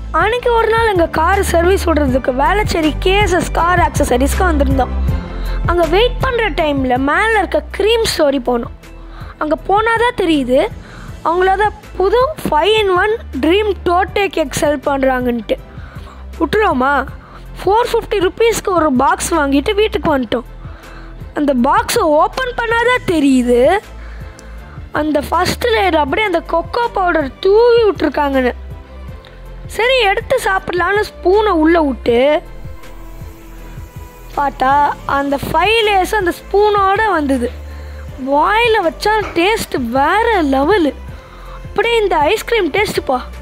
அன்னைக்கு ஒரு நாள் எங்கள் கார் சர்வீஸ் விடுறதுக்கு வேளச்சேரி கேஎஸ்எஸ் கார் ஆக்சசரிஸ்க்கு வந்திருந்தோம் அங்கே வெயிட் பண்ணுற டைமில் மேலே இருக்க க்ரீம் ஸ்டோரி போனோம் அங்கே போனால் தான் தெரியுது அவங்களோட புது ஃபைவ் இன் ஒன் ட்ரீம் டோட்டேக் எக் செல் பண்ணுறாங்கன்ட்டு விட்டுருவோமா ஃபோர் ஃபிஃப்டி ருபீஸ்க்கு ஒரு பாக்ஸ் வாங்கிட்டு வீட்டுக்கு வந்துட்டோம் அந்த பாக்ஸை ஓப்பன் பண்ணாதான் தெரியுது அந்த ஃபஸ்ட் லேயர் அப்படியே அந்த கொக்கோ பவுடர் தூவி விட்ருக்காங்கன்னு சரி எடுத்து சாப்பிட்லான்னு ஸ்பூனை உள்ளே விட்டு பார்த்தா அந்த ஃபைவ் லேயர்ஸ் அந்த ஸ்பூனோட வந்தது வாயில் வச்சா டேஸ்ட் வேற லெவலு அப்படியே இந்த ஐஸ்கிரீம் டேஸ்ட்டுப்பா